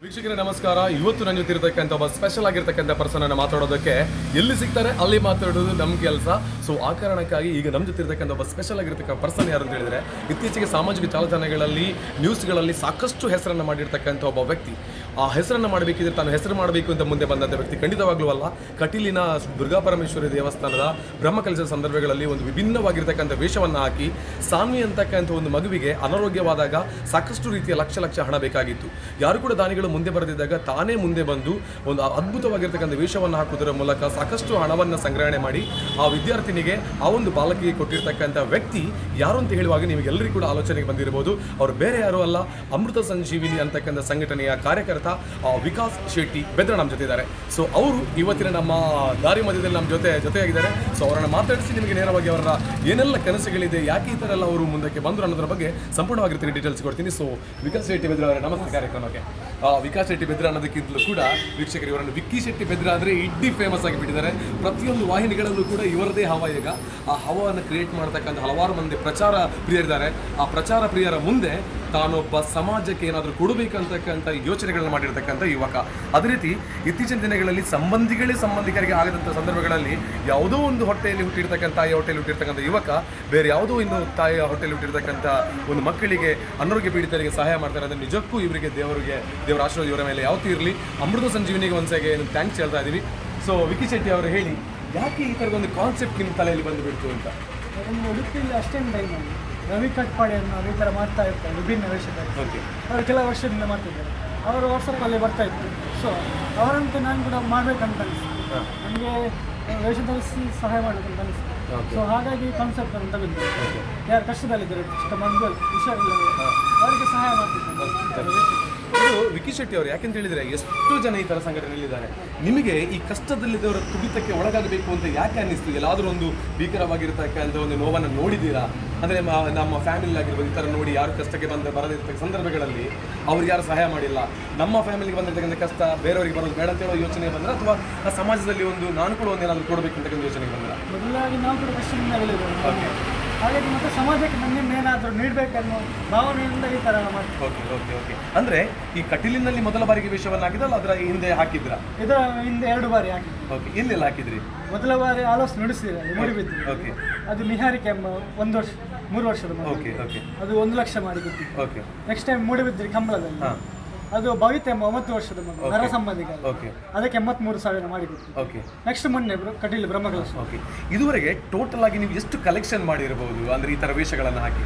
ವೀಕ್ಷಕರೇ ನಮಸ್ಕಾರ ಇವತ್ತು ನನ್ನ ಜೊತೆ ಇರತಕ್ಕಂಥ ಒಬ್ಬ ಸ್ಪೆಷಲ್ ಆಗಿರ್ತಕ್ಕಂಥ ಪರ್ಸನ್ ಅನ್ನ ಮಾತಾಡೋದಕ್ಕೆ ಎಲ್ಲಿ ಸಿಗ್ತಾರೆ ಅಲ್ಲಿ ಮಾತಾಡೋದು ನಮ್ಮ ಕೆಲಸ ಸೊ ಆ ಕಾರಣಕ್ಕಾಗಿ ಈಗ ನಮ್ಮ ಜೊತೆ ಇರತಕ್ಕಂಥ ಒಬ್ಬ ಸ್ಪೆಷಲ್ ಆಗಿರ್ತಕ್ಕಂಥ ಪರ್ಸನ್ ಯಾರು ಅಂತ ಹೇಳಿದ್ರೆ ಇತ್ತೀಚೆಗೆ ಸಾಮಾಜಿಕ ಜಾಲತಾಣಗಳಲ್ಲಿ ನ್ಯೂಸ್ಗಳಲ್ಲಿ ಸಾಕಷ್ಟು ಹೆಸರನ್ನ ಮಾಡಿರ್ತಕ್ಕಂಥ ಒಬ್ಬ ವ್ಯಕ್ತಿ ಆ ಹೆಸರನ್ನ ಮಾಡಬೇಕಿದ್ರೆ ತಾನು ಹೆಸರು ಮಾಡಬೇಕು ಅಂತ ಮುಂದೆ ಬಂದಂಥ ವ್ಯಕ್ತಿ ಖಂಡಿತವಾಗ್ಲೂ ಅಲ್ಲ ಕಟೀಲಿನ ದುರ್ಗಾ ಪರಮೇಶ್ವರಿ ದೇವಸ್ಥಾನದ ಬ್ರಹ್ಮಕಲಶದ ಸಂದರ್ಭಗಳಲ್ಲಿ ಒಂದು ವಿಭಿನ್ನವಾಗಿರ್ತಕ್ಕಂಥ ವೇಷವನ್ನು ಹಾಕಿ ಸಾನ್ವಿ ಅಂತಕ್ಕಂಥ ಒಂದು ಮಗುವಿಗೆ ಅನಾರೋಗ್ಯವಾದಾಗ ಸಾಕಷ್ಟು ರೀತಿಯ ಲಕ್ಷ ಲಕ್ಷ ಹಣ ಬೇಕಾಗಿತ್ತು ಯಾರು ಕೂಡ ದಾನಿಗಳು ಮುಂದೆ ಬರೆದಿದ್ದಾಗ ತಾನೇ ಮುಂದೆ ಬಂದು ಒಂದು ಅದ್ಭುತವಾಗಿರ್ತಕ್ಕಂಥ ವೇಷವನ್ನು ಹಾಕುವುದರ ಮೂಲಕ ಸಾಕಷ್ಟು ಹಣವನ್ನು ಸಂಗ್ರಹಣೆ ಮಾಡಿ ಆ ವಿದ್ಯಾರ್ಥಿನಿಗೆ ಆ ಒಂದು ಬಾಲಕಿಗೆ ಕೊಟ್ಟಿರ್ತಕ್ಕಂಥ ವ್ಯಕ್ತಿ ಯಾರು ಅಂತ ಹೇಳುವಾಗ ನಿಮಗೆಲ್ಲರಿಗೂ ಕೂಡ ಆಲೋಚನೆಗೆ ಬಂದಿರಬಹುದು ಅವರು ಬೇರೆ ಯಾರು ಅಲ್ಲ ಅಮೃತ ಸಂಜೀವಿನಿ ಅಂತಕ್ಕಂಥ ಸಂಘಟನೆಯ ಕಾರ್ಯಕರ್ತ ಆ, ವಿಕಾಸ್ ಶೆಟ್ಟಿ ಬೆದ್ರ ನಮ್ಮ ಜೊತೆ ಇದ್ದಾರೆ ಸೊ ಅವರು ಇವತ್ತಿನ ನಮ್ಮ ದಾರಿ ಮಧ್ಯದಲ್ಲಿ ನಮ್ಮ ಜೊತೆ ಜೊತೆಯಾಗಿದ್ದಾರೆ ಸೊ ಅವರನ್ನು ಮಾತಾಡಿಸಿ ನಿಮಗೆ ನೇರವಾಗಿ ಅವರ ಏನೆಲ್ಲ ಕನಸುಗಳಿದೆ ಯಾಕೆ ಈ ಥರ ಎಲ್ಲ ಅವರು ಮುಂದಕ್ಕೆ ಬಂದರು ಅನ್ನೋದ್ರ ಬಗ್ಗೆ ಸಂಪೂರ್ಣವಾಗಿರ್ತೀನಿ ಡೀಟೇಲ್ಸ್ ಕೊಡ್ತೀನಿ ಸೊ ವಿಕಾಸ್ ಶೆಟ್ಟಿ ಬೆದ್ರ ಅವರೇ ನಮಸ್ತೆ ಕಾರ್ಯಕ್ರಮಕ್ಕೆ ಆ, ವಿಕಾಸ್ ಶೆಟ್ಟಿ ಬೆದ್ರ ಅನ್ನೋದಕ್ಕಿಂತಲೂ ಕೂಡ ವೀಕ್ಷಕರು ಇವರನ್ನು ವಿಕ್ಕಿ ಶೆಟ್ಟಿ ಬೆದ್ರ ಅಂದರೆ ಇಡ್ಡಿ ಫೇಮಸ್ ಆಗಿಬಿಟ್ಟಿದ್ದಾರೆ ಪ್ರತಿಯೊಂದು ವಾಹಿನಿಗಳಲ್ಲೂ ಕೂಡ ಇವರದೇ ಹವ ಈಗ ಆ ಹವವನ್ನು ಕ್ರಿಯೇಟ್ ಮಾಡ್ತಕ್ಕಂಥ ಹಲವಾರು ಮಂದಿ ಪ್ರಚಾರ ಪ್ರಿಯರಿದ್ದಾರೆ ಆ ಪ್ರಚಾರ ಪ್ರಿಯರ ಮುಂದೆ ತಾನೊಬ್ಬ ಸಮಾಜಕ್ಕೆ ಏನಾದರೂ ಕೊಡಬೇಕಂತಕ್ಕಂಥ ಯೋಚನೆಗಳನ್ನ ಮಾಡಿರ್ತಕ್ಕಂಥ ಯುವಕ ಅದೇ ರೀತಿ ಇತ್ತೀಚಿನ ದಿನಗಳಲ್ಲಿ ಸಂಬಂಧಿಗಳೇ ಸಂಬಂಧಿಕರಿಗೆ ಆಗದಂಥ ಸಂದರ್ಭಗಳಲ್ಲಿ ಯಾವುದೋ ಒಂದು ಹೊಟ್ಟೆಯಲ್ಲಿ ಹುಟ್ಟಿರ್ತಕ್ಕಂಥ ತಾಯಿಯ ಹೊಟ್ಟೆಯಲ್ಲಿ ಹುಟ್ಟಿರ್ತಕ್ಕಂಥ ಯುವಕ ಬೇರೆ ಯಾವುದೋ ಒಂದು ತಾಯಿಯ ಹೊಟ್ಟೆಯಲ್ಲಿ ಹುಟ್ಟಿರ್ತಕ್ಕಂಥ ಒಂದು ಮಕ್ಕಳಿಗೆ ಅನಾರೋಗ್ಯ ಪೀಡಿತರಿಗೆ ಸಹಾಯ ಮಾಡ್ತಾರೆ ಅಂದರೆ ನಿಜಕ್ಕೂ ಇವರಿಗೆ ದೇವರಿಗೆ ದೇವರ ಆಶೀರ್ವಾದ ಇವರ ಮೇಲೆ ಯಾವತ್ತೂ ಇರಲಿ ಅಮೃತ ಸಂಜೀವಿನಿಗೆ ಒಂದ್ಸಗೆ ಥ್ಯಾಂಕ್ಸ್ ಹೇಳ್ತಾ ಇದ್ದೀವಿ ಸೊ ವಿಕಿ ಶೆಟ್ಟಿ ಅವರು ಹೇಳಿ ಯಾಕೆ ಈ ಥರದೊಂದು ಕಾನ್ಸೆಪ್ಟ್ ನಿಮ್ಮ ತಲೆಯಲ್ಲಿ ಬಂದುಬಿಡ್ತು ಅಂತ ಒಂದು ಉಡುಪಿಯಲ್ಲಿ ಅಷ್ಟೇನು ಟೈಮ್ ಅಲ್ಲಿ ರವಿ ಕಟ್ಪಾಡಿಯನ್ನು ಅವ್ರು ಈ ಥರ ಮಾಡ್ತಾ ಇರ್ತಾರೆ ವಿಭಿನ್ನ ವೇಷದಲ್ಲಿ ಓಕೆ ಅವರು ಕೆಲವು ವರ್ಷದಿಂದ ಮಾಡ್ತಿದ್ದಾರೆ ಅವರು ವಾಟ್ಸಪ್ಪಲ್ಲಿ ಬರ್ತಾ ಇತ್ತು ಸೊ ಅವರಂತೆ ನಾನು ಕೂಡ ಮಾಡ್ಬೇಕಂತ ಅನಿಸ್ತು ನನಗೆ ವೇಷ ಧರಿಸಿ ಸಹಾಯ ಮಾಡಬೇಕಂತ ಅನಿಸ್ತು Okay. ಸೊ ಹಾಗಾಗಿ ಕಾನ್ಸೆಪ್ಟ್ ಅನ್ನು ತಗೊಂಡು ಯಾರು ಕಷ್ಟದಲ್ಲಿದ್ದಾರೆ ಚಿಕ್ಕ ಮಗು ಹುಷಾರಿಲ್ಲ ಅವರಿಗೆ ಸಹಾಯ ಮಾಡ್ತಿದ್ದಾರೆ ಇದು ವಿಕಿ ಶೆಟ್ಟಿ ಅವರು ಯಾಕೆಂತ ಹೇಳಿದ್ರೆ ಎಷ್ಟು ಜನ ಈ ತರ ಸಂಘಟನೆಯಲ್ಲಿದ್ದಾರೆ ನಿಮಗೆ ಈ ಕಷ್ಟದಲ್ಲಿದ್ದವರ ತುಡಿತಕ್ಕೆ ಒಳಗಾಗಬೇಕು ಅಂತ ಯಾಕೆ ಅನ್ನಿಸ್ತು ಎಲ್ಲಾದ್ರೂ ಒಂದು ಭೀಕರವಾಗಿರ್ತಕ್ಕಂಥ ಒಂದು ನೋವನ್ನು ನೋಡಿದ್ದೀರಾ ಅಂದ್ರೆ ಮ- ನಮ್ಮ ಫ್ಯಾಮಿಲಿ ಆಗಿರ್ಬೋದು ಈ ಥರ ನೋಡಿ ಯಾರು ಕಷ್ಟಕ್ಕೆ ಬಂದ ಬರದಿರ್ತಕ್ಕ ಸಂದರ್ಭಗಳಲ್ಲಿ ಅವ್ರಿಗೆ ಯಾರು ಸಹಾಯ ಮಾಡಿಲ್ಲ ನಮ್ಮ ಫ್ಯಾಮಿಲಿಗೆ ಬಂದಿರ್ತಕ್ಕಂಥ ಕಷ್ಟ ಬೇರೆಯವರಿಗೆ ಬರೋದು ಬೇಡ ಅಂತ ಹೇಳೋ ಯೋಚನೆ ಬಂದ್ರೆ ಅಥವಾ ಆ ಸಮಾಜದಲ್ಲಿ ಒಂದು ನಾನು ಕೂಡ ಒಂದು ಏನಾದರೂ ಕೊಡಬೇಕು ಅಂತಕ್ಕಂಥ ಯೋಚನೆ ಬಂದ್ರ ಮೊದಲಾಗಿ ನಾವು ಕೂಡ ಕಷ್ಟದಿಂದಗಳಿದ್ದೇವೆ ಹಾಗಾಗಿ ಮತ್ತೆ ಸಮಾಜಕ್ಕೆ ನನ್ನಿಂದ ಏನಾದರೂ ನೀಡಬೇಕನ್ನೋ ಭಾವನೆಯಿಂದ ಈ ಥರ ಮಾಡ್ತೀವಿ ಓಕೆ ಓಕೆ ಓಕೆ ಅಂದ್ರೆ ಈ ಕಟೀಲಿನಲ್ಲಿ ಮೊದಲ ಬಾರಿಗೆ ವೇಷವನ್ನು ಹಾಕಿದ್ರಲ್ಲ ಅದರ ಹಿಂದೆ ಹಾಕಿದ್ರ ಇದರ ಹಿಂದೆ ಎರಡು ಬಾರಿ ಹಾಕಿದ್ವಿ ಓಕೆ ಎಲ್ಲೆಲ್ಲ ಹಾಕಿದ್ರಿ ಮೊದಲ ಬಾರಿ ಆಲೋಚನೆ ನುಡಿಸಿದ್ರೆ ಮೂಡಿಬಿದ್ರಿ ಓಕೆ ಅದು ನಿಹಾರಿಕೆ ಎಂಬ ಒಂದು ವರ್ಷ ಮೂರು ವರ್ಷದ ಮಗು. ಓಕೆ ಓಕೆ ಅದು ಒಂದು ಲಕ್ಷ ಮಾಡಿ ಕೊಟ್ಟಿದ್ದು ಓಕೆ ನೆಕ್ಸ್ಟ್ ಟೈಮ್ ಮೂಡಿಬಿದ್ರಿ ಕಂಬಳದಲ್ಲಿ ಹಾಂ ಅದು ಭವಿತ ಎಂಬ ಒಂಬತ್ತು ವರ್ಷದ ಮಗು ನರ ಸಂಬಂಧಿಕ ಓಕೆ ಅದಕ್ಕೆ ಎಂಬತ್ಮೂರು ಸಾವಿರ ಮಾಡಿ ಕೊಟ್ಟಿದ್ದು ಓಕೆ ನೆಕ್ಸ್ಟ್ ಮೊನ್ನೆ ಬ್ರ- ಕಟೀಲು ಬ್ರಹ್ಮಕಲಶ ಓಕೆ ಇದುವರೆಗೆ ಟೋಟಲ್ ಆಗಿ ನೀವು ಎಷ್ಟು ಕಲೆಕ್ಷನ್ ಮಾಡಿರಬಹುದು ಅಂದ್ರೆ ಈ ತರ ವೇಷಗಳನ್ನು ಹಾಕಿ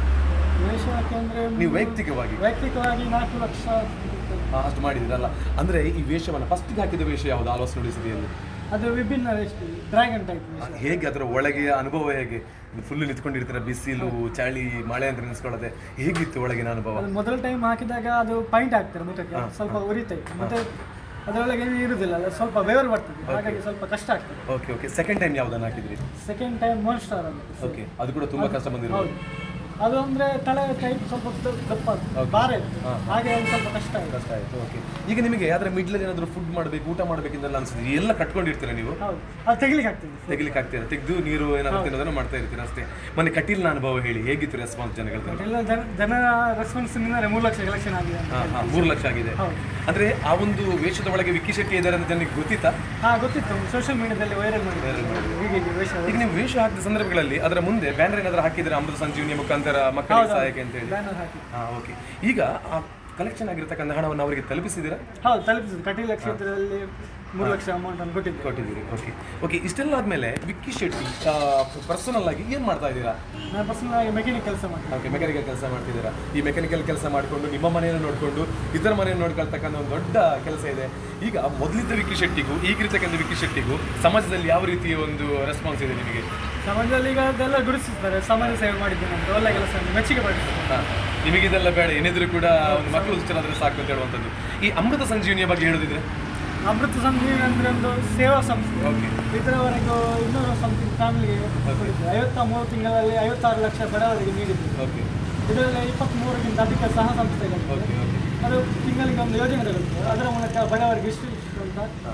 ವೇಷಕ್ಕೆ ಅಂದ್ರೆ ನೀವು ವೈಯಕ್ತಿಕವಾಗಿ ವೈಯಕ್ತಿಕವಾಗಿ ನಾಲ್ಕು ಲಕ್ಷ ಆ, ಅಷ್ಟು ಮಾಡಿದಿರಲ್ಲ ಅಂದ್ರೆ ಈ ವೇಷವನ್ನು ಫಸ್ಟ್ಗೆ ಹಾಕಿದ ವೇಷ ಯಾವುದು ಆಲೋಚನೆ ನುಡಿಸಿದೆಯಲ್ಲಿ ಅದು ವಿಭಿನ್ನ ವೇಷ ಡ್ರ್ಯಾಗನ್ ಟೈಪ್ ವೇಷ ಹೇಗೆ ಅದರ ಒಳಗೆ ಅನುಭವ ಹೇಗೆ ಫುಲ್ ನಿಂತ್ಕೊಂಡಿರ್ತೀರ ಬಿಸಿಲು ಚಳಿ ಮಳೆ ಅಂತ ನೆನೆಸ್ಕೊಳ್ಳದೆ ಹೇಗಿತ್ತು ಒಳಗಿನ ಅನುಭವ ಅದು ಮೊದಲ ಟೈಮ್ ಹಾಕಿದಾಗ ಅದು ಪಾಯಿಂಟ್ ಆಗ್ತಾರೆ ಮುಖಕ್ಕೆ ಸ್ವಲ್ಪ ಉರಿತೈತೆ ಮತ್ತೆ ಅದರೊಳಗೆ ಏನು ಇರುವುದಿಲ್ಲ ಅದು ಸ್ವಲ್ಪ ಬೆವರು ಬರ್ತದೆ ಹಾಗಾಗಿ ಸ್ವಲ್ಪ ಕಷ್ಟ ಆಗ್ತದೆ ಓಕೆ ಓಕೆ ಸೆಕೆಂಡ್ ಟೈಮ್ ಯಾವ್ದನ್ನ ಹಾಕಿದ್ರಿ ಸೆಕೆಂಡ್ ಟೈಮ್ ಮೋನ್ಸ್ಟಾರ್ ಅಂತ ಓಕೆ ಅದು ಕೂಡ ತುಂಬಾ ಕಷ್ಟ ಬಂದಿರೋದು ಹೌದು ಅದು ಅಂದ್ರೆ ತಲೆ ಟೈಪ್ ಸ್ವಲ್ಪ ದ- ದಪ್ಪ ಅದು. ಭಾರ ಇತ್ತು ಹಾಗೆ ಒಂದು ಸ್ವಲ್ಪ ಕಷ್ಟ ಆಗಿದೆ ಕಷ್ಟ ಆಯ್ತು ಓಕೆ ಈಗ ನಿಮಗೆ ಅದರ ಮಿಡ್ಲಲ್ಲಿ ಏನಾದರೂ ಫುಡ್ ಮಾಡಬೇಕು ಊಟ ಮಾಡಬೇಕಿಂದೆಲ್ಲ ಅನ್ಸುತ್ತೆ ಎಲ್ಲ ಕಟ್ಕೊಂಡಿರ್ತೀರಾ ನೀವು ಹೌದು ಅದು ತೆಗಿಲಿಕ್ಕೆ ಆಗ್ತದೆ ತೆಗಿಲಿಕ್ಕೆ ಆಗ್ತೀರಾ ತೆಗೆದು ನೀರು ಏನಾದ್ರು ತಿನ್ನೋದನ್ನ ಮಾಡ್ತಾ ಇರ್ತೀರಾ ಅಷ್ಟೇ ಮೊನ್ನೆ ಕಟೀಲ್ನ ಅನುಭವ ಹೇಳಿ ಹೇಗಿತ್ತು ರೆಸ್ಪಾನ್ಸ್ ಜನಗಳ ಎಲ್ಲ ಜನ ಜನರ ರೆಸ್ಪಾನ್ಸ್ ನಿಂದ ಮೂರು ಲಕ್ಷ ಕಲೆಕ್ಷನ್ ಆಗಿದೆ ಅಂತ. ಹಾ ಹಾ ಮೂರು ಲಕ್ಷ ಆಗಿದೆ ಹೌದು ಅಂದ್ರೆ ಆ ಒಂದು ವೇಷದ ಒಳಗೆ ವಿಕ್ಕಿ ಶೆಟ್ಟಿ ಇದ್ದಾರೆ ಅಂತ ಜನರಿಗೆ ಗೊತ್ತಿತ್ತಾ ಹಾ ಗೊತ್ತಿತ್ತು ಸೋಷಿಯಲ್ ಮೀಡಿಯಾದಲ್ಲಿ ವೈರಲ್ ಮಾಡಿದ್ದಾರೆ ಹೀಗೆ ಹೀಗೆ ವೇಷ ಈಗ ನೀವು ವೇಷ ಹಾಕಿದ ಸಂದರ್ಭಗಳಲ್ಲಿ ಅದರ ಮುಂದೆ ಬ್ಯಾನರ್ ಏನಾದ್ರು ಹಾಕಿದ್ರೆ ಅಮೃತ ಸಂಜೀವನಿ ಮುಖಾಂತರ ಮಕ್ಕಳಿಗೆ ಸಹಾಯಕ್ಕೆ ಅಂತ ಹೇಳಿ ಬ್ಯಾನರ್ ಹಾಕಿ ಹಾ ಓಕೆ ಈಗ ಆ ಕಲೆಕ್ಷನ್ ಆಗಿರ್ತಕ್ಕಂಥ ಹಣವನ್ನು ಅವರಿಗೆ ತಲುಪಿಸಿದ್ದೀರಾ ಹೌದು ತಲುಪಿಸಿದ್ರು ಕಟೀಲ ಕ್ಷೇತ್ರದಲ್ಲಿ ಮೂರು ಲಕ್ಷ ಅಮೌಂಟ್ ಅನ್ನು ಕೊಟ್ಟಿದ್ದೆ ಕೊಟ್ಟಿದ್ದೀರಿ ಓಕೆ ಓಕೆ ಇಷ್ಟೆಲ್ಲ ಆದ್ಮೇಲೆ ವಿಕ್ಕಿ ಶೆಟ್ಟಿ ಪರ್ಸನಲ್ ಆಗಿ ಏನು ಮಾಡ್ತಾ ಇದ್ದೀರಾ ನಾನು ಪರ್ಸನಲ್ ಆಗಿ ಮೆಕ್ಯಾನಿಕ್ ಕೆಲಸ ಮಾಡ್ತೀನಿ ಓಕೆ ಮೆಕ್ಯಾನಿಕಲ್ ಕೆಲಸ ಮಾಡ್ತಿದ್ದೀರಾ ಈ ಮೆಕ್ಯಾನಿಕಲ್ ಕೆಲಸ ಮಾಡಿಕೊಂಡು ನಿಮ್ಮ ಮನೆಯನ್ನು ನೋಡಿಕೊಂಡು ಇತರ ಮನೆಯನ್ನು ನೋಡ್ಕೊಳ್ತಕ್ಕಂಥ ಒಂದು ದೊಡ್ಡ ಕೆಲಸ ಇದೆ ಈಗ ಮೊದಲಿದ್ದ ವಿಕ್ಕಿ ಶೆಟ್ಟಿಗೂ ಈಗಿರ್ತಕ್ಕಂಥ ವಿಕ್ಕಿ ಶೆಟ್ಟಿಗೂ ಸಮಾಜದಲ್ಲಿ ಯಾವ ರೀತಿಯ ಒಂದು ರೆಸ್ಪಾನ್ಸ್ ಇದೆ ನಿಮಗೆ ಸಮಾಜದಲ್ಲಿ ಈಗ ಅದೆಲ್ಲ ಗುರುತಿಸ್ತಾರೆ ಸಮಾಜ ಸೇವೆ ಮಾಡಿದ್ದೇನೆ ಅಂತ ಒಳ್ಳೆ ಕೆಲಸ ಮೆಚ್ಚುಗೆ ಪಡಿಸ್ತಾರೆ ಹಾಂ ನಿಮಗಿದೆಲ್ಲ ಬೇಡ ಏನಿದ್ರು ಕೂಡ ಒಂದು ಮಕ್ಕಳು ಹುಚ್ಚರಾದ್ರೆ ಸಾಕು ಅಂತ ಹೇಳುವಂಥದ್ದು ಈ ಅಮೃತ ಸಂಜೀವನಿಯ ಬಗ್ಗೆ ಹೇಳೋದಿದ್ರೆ ಅಮೃತ ಸಂಜೀವಿನಿ ಅಂದ್ರೆ ಒಂದು ಸೇವಾ ಸಂಸ್ಥೆ ಓಕೆ ಇದರವರೆಗೂ ಇನ್ನೂರು ಸಮಥಿಂಗ್ ಫ್ಯಾಮಿಲಿಗೆ ಕೊಟ್ಟಿದ್ದು ಐವತ್ತ ಮೂರು ತಿಂಗಳಲ್ಲಿ ಐವತ್ತಾರು ಲಕ್ಷ ಬಡವರಿಗೆ ನೀಡಿದ್ದು ಓಕೆ ಇದರಲ್ಲಿ ಇಪ್ಪತ್ತ್ಮೂರಕ್ಕಿಂತ ಅಧಿಕ ಸಹ ಸಂಸ್ಥೆಗಳು ಓಕೆ ಓಕೆ ಅದು ತಿಂಗಳಿಗೆ ಒಂದು ಯೋಜನೆ ತಗೊಳ್ತಾರೆ ಅದರ ಮೂಲಕ ಬಡವರಿಗೆ ಇಷ್ಟು ಇಷ್ಟು ಅಂತ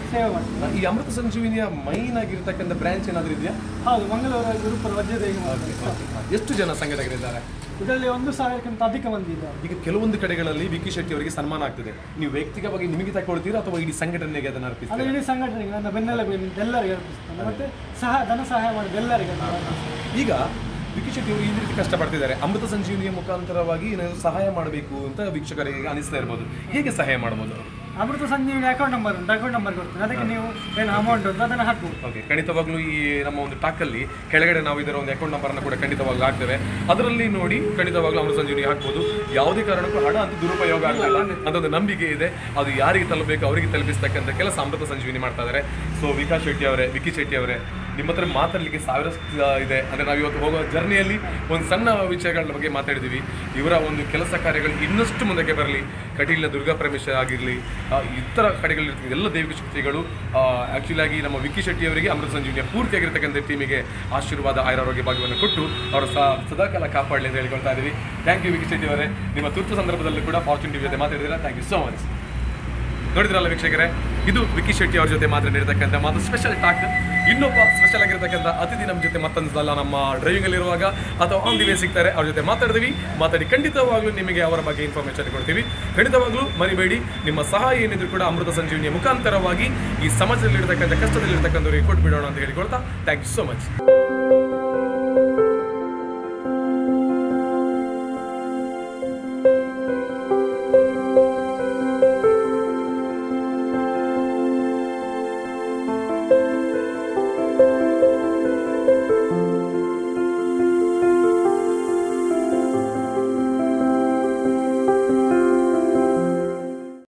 ಸೇವೆ ಮಾಡ್ತೀವಿ ಈ ಅಮೃತ ಸಂಜೀವಿನಿಯ ಮೈನ್ ಆಗಿರ್ತಕ್ಕಂಥ ಬ್ರಾಂಚ್ ಏನಾದರೂ ಇದೆಯಾ ಹೌದು ಮಂಗಳೂರು ಗುರುಪುರ ವಜ್ರದೇವಿ ಮಾಡ್ತೀವಿ ಎಷ್ಟು ಜನ ಸಂಘಟಕರಿದ್ದಾರೆ ಇದರಲ್ಲಿ ಒಂದು ಸಾವಿರಕ್ಕಿಂತ ಅಧಿಕ ಮಂದಿ ಇದ್ದಾರೆ ಈಗ ಕೆಲವೊಂದು ಕಡೆಗಳಲ್ಲಿ ವಿಕಿ ಶೆಟ್ಟಿ ಅವರಿಗೆ ಸನ್ಮಾನ ಆಗ್ತದೆ ನೀವು ವ್ಯಕ್ತಿಗತವಾಗಿ ನಿಮಗೆ ತಗೊಳ್ತೀರಾ ಅಥವಾ ಇಡೀ ಸಂಘಟನೆಗೆ ಅದನ್ನು ಅದು ಅರ್ಪಿಸ್ತೀರಾ ಇಡೀ ಸಂಘಟನೆಗೆ ನನ್ನ ಬೆನ್ನೆಲುಬು ನಿಂತು ಎಲ್ಲರಿಗೆ ಅರ್ಪಿಸ್ತಾನೆ ಮತ್ತೆ ಸಹ ಧನ ಸಹಾಯ ಮಾಡಿದ ಎಲ್ಲರಿಗೆ ನಾನು ಅರ್ಪಿಸ್ತೇನೆ. ಈಗ ವಿಕಿ ಶೆಟ್ಟಿ ಅವರು ಈ ರೀತಿ ಕಷ್ಟಪಡ್ತಿದ್ದಾರೆ ಅಮೃತ ಸಂಜೀವಿನಿಯ ಮುಖಾಂತರವಾಗಿ ಏನಾದ್ರು ಸಹಾಯ ಮಾಡಬೇಕು ಅಂತ ವೀಕ್ಷಕರಿಗೆ ಅನಿಸ್ತಾ ಇರ್ಬೋದು ಹೇಗೆ ಸಹಾಯ ಮಾಡ್ಬೋದು ಅಮೃತ ಸಂಜೀವಿನಿ ಅಕೌಂಟ್ ನಂಬರ್ ಉಂಟು ಅಕೌಂಟ್ ನಂಬರ್ ಕೊಡ್ತೇನೆ ಅದಕ್ಕೆ ನೀವು ಏನು ಅಮೌಂಟ್ ಉಂಟು ಅದನ್ನು ಹಾಕ್ಬೋದು ಓಕೆ ಖಂಡಿತವಾಗ್ಲೂ ಈ ನಮ್ಮ ಒಂದು ಟಾಕಲ್ಲಿ ಕೆಳಗಡೆ ನಾವು ಇದರ ಒಂದು ಅಕೌಂಟ್ ನಂಬರ್ನ ಕೂಡ ಖಂಡಿತವಾಗ್ಲೂ ಹಾಕ್ತೇವೆ ಅದರಲ್ಲಿ ನೋಡಿ ಖಂಡಿತವಾಗ್ಲೂ ಅಮೃತ ಸಂಜೀವಿನಿ ಹಾಕ್ಬೋದು ಯಾವುದೇ ಕಾರಣಕ್ಕೂ ಹಣ ಅಂತ ದುರುಪಯೋಗ ಆಗಲ್ಲ ಅಂತ ಒಂದು ನಂಬಿಕೆ ಇದೆ ಅದು ಯಾರಿಗೆ ತಲುಪಬೇಕು ಅವರಿಗೆ ತಲುಪಿಸ್ತಕ್ಕಂಥ ಕೆಲಸ ಅಮೃತ ಸಂಜೀವಿನಿ ಮಾಡ್ತಾ ಇದ್ದಾರೆ ಸೊ ವಿಕಾಸ್ ಶೆಟ್ಟಿ ಅವರೇ ವಿಕಿ ಶೆಟ್ಟಿ ಅವರೇ ನಿಮ್ಮ ಹತ್ರ ಮಾತಾಡಲಿಕ್ಕೆ ಸಾವಿರ ಇದೆ ಅಂದರೆ ನಾವು ಇವತ್ತು ಹೋಗೋ ಜರ್ನಿಯಲ್ಲಿ ಒಂದು ಸಣ್ಣ ವಿಷಯಗಳ ಬಗ್ಗೆ ಮಾತಾಡಿದ್ದೀವಿ ಇವರ ಒಂದು ಕೆಲಸ ಕಾರ್ಯಗಳು ಇನ್ನಷ್ಟು ಮುಂದಕ್ಕೆ ಬರಲಿ ಕಟೀಲಿನ ದುರ್ಗಾ ಪರಮೇಶ್ವರ ಆಗಿರಲಿ ಇತರ ಕಡೆಗಳಿರ್ತಕ್ಕಂಥ ಎಲ್ಲ ದೈವಿಕ ಶಕ್ತಿಗಳು ಆ್ಯಕ್ಚುಲಿ ಆಗಿ ನಮ್ಮ ವಿಕ್ಕಿ ಶೆಟ್ಟಿ ಅವರಿಗೆ ಅಮೃತ ಸಂಜೀವಿನಿಯ ಪೂರ್ತಿಯಾಗಿರ್ತಕ್ಕಂಥ ಟೀಮಿಗೆ ಆಶೀರ್ವಾದ ಆಯುರಾರೋಗ್ಯ ಭಾಗ್ಯವನ್ನು ಕೊಟ್ಟು ಅವರು ಸಹ ಸದಾಕಾಲ ಕಾಪಾಡಲಿ ಅಂತ ಹೇಳ್ಕೊಳ್ತಾ ಇದ್ದೀವಿ ಥ್ಯಾಂಕ್ ಯು ವಿಕ್ಕಿ ಶೆಟ್ಟಿ ಅವರೇ ನಿಮ್ಮ ತುರ್ತು ಸಂದರ್ಭದಲ್ಲೂ ಕೂಡ ಫಾರ್ಚೂನ್ ಟಿವಿ ಜೊತೆ ಮಾತಾಡಿದ್ದೀರಾ ಥ್ಯಾಂಕ್ ಯು ಸೋ ಮಚ್ ನೋಡಿದ್ರಲ್ಲ ವೀಕ್ಷಕರೇ ಇದು ವಿಕ್ಕಿ ಶೆಟ್ಟಿ ಅವ್ರ ಜೊತೆ ಮಾತನಾಡಿರ್ತಕ್ಕಂಥ ಮಾತು ಸ್ಪೆಷಲ್ ಟಾಕ್ ಇನ್ನೊಬ್ಬ ಸ್ಪೆಷಲ್ ಆಗಿರ್ತಕ್ಕಂಥ ಅತಿಥಿ ನಮ್ಮ ಜೊತೆ ಮತ್ತೊಂದು ಸಲ ನಮ್ಮ ಡ್ರೈವಿಂಗ್ ಅಲ್ಲಿ ಇರುವಾಗ ಅಥವಾ ಆನ್ ದಿ ವೇ ಸಿಗ್ತಾರೆ ಅವ್ರ ಜೊತೆ ಮಾತಾಡಿದ್ವಿ ಮಾತಾಡಿ ಖಂಡಿತವಾಗ್ಲೂ ನಿಮಗೆ ಅವರ ಬಗ್ಗೆ ಇನ್ಫಾರ್ಮೇಶನ್ ಕೊಡ್ತೀವಿ ಖಂಡಿತವಾಗ್ಲೂ ಮರಿಬೇಡಿ ನಿಮ್ಮ ಸಹಾಯ ಏನಿದ್ರು ಕೂಡ ಅಮೃತ ಸಂಜೀವಿನಿಯ ಮುಖಾಂತರವಾಗಿ ಈ ಸಮಾಜದಲ್ಲಿರ್ತಕ್ಕಂಥ ಕಷ್ಟದಲ್ಲಿರ್ತಕ್ಕಂಥವ್ರಿಗೆ ಕೊಟ್ಬಿಡೋಣ ಅಂತ ಹೇಳಿಕೊಳ್ತಾ ಥ್ಯಾಂಕ್ ಯು ಸೋ ಮಚ್